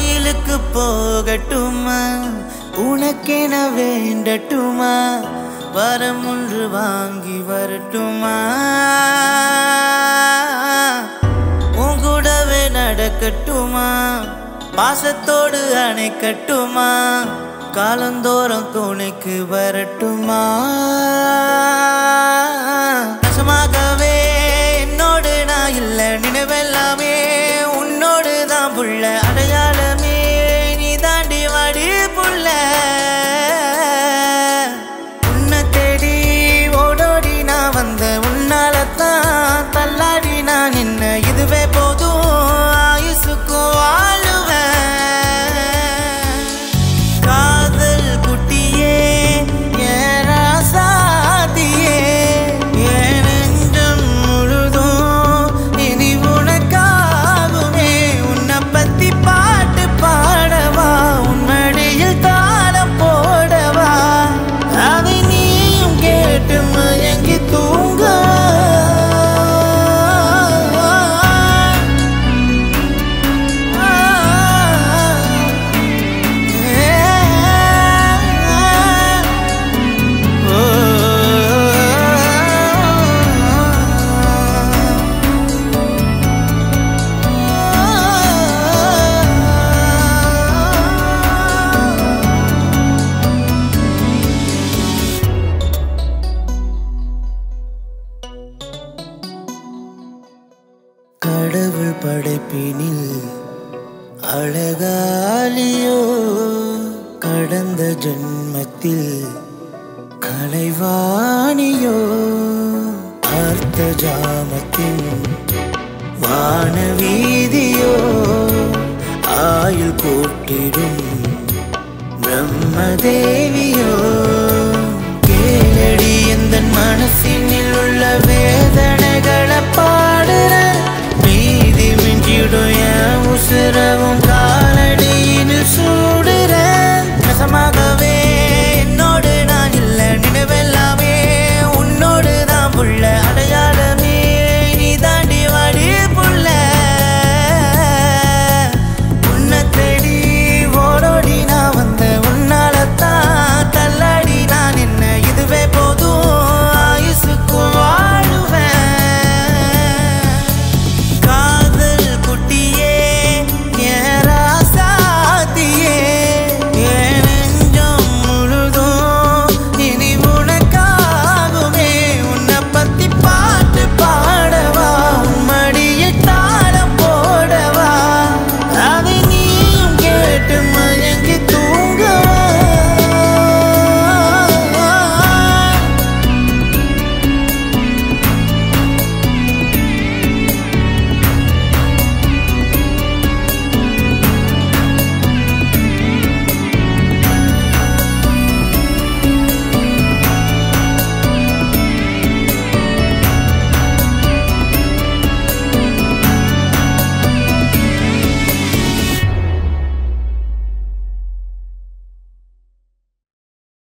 கோயிலுக்கு போகட்டுமா உனக்கென வேண்டட்டுமா வரம் ஒன்று வாங்கி வரட்டுமா உன் கூடவே நடக்கட்டுமா பாசத்தோடு அணைக்கட்டுமா காலந்தோறும் துணைக்கு வரட்டுமா நசமாகவே என்னோடு நான் இல்ல நினைவெல்லாமே உன்னோடு தான் புள்ள அடையாளமே நீ தாண்டி வாடி புள்ள உன்னை தேடி ஓடோடி நான் வந்த உன்னால தான் தள்ளாடி நான் நின்ன இதுவே போதும் ஆயுசுக்கும் வாழுவேன் காதல் குட்டியே ஏன் ராசாத்தியே என் நெஞ்சம் முழுதும் இனி உனக்காகுமே உன்னை பத்தி பாட்டு பாடவா உன் மடியில் தாளம் போடவா அதை நீயும் கேட்டு மயங்கி தூங்க கடவுள் படைப்பினில் அழகாலியோ கடந்த ஜென்மத்தில் கலைவாணியோ அர்த்த ஜாமத்தின் வானவீதியோ ஆயுள் கூட்டிடும் பிரம்மதேவியோ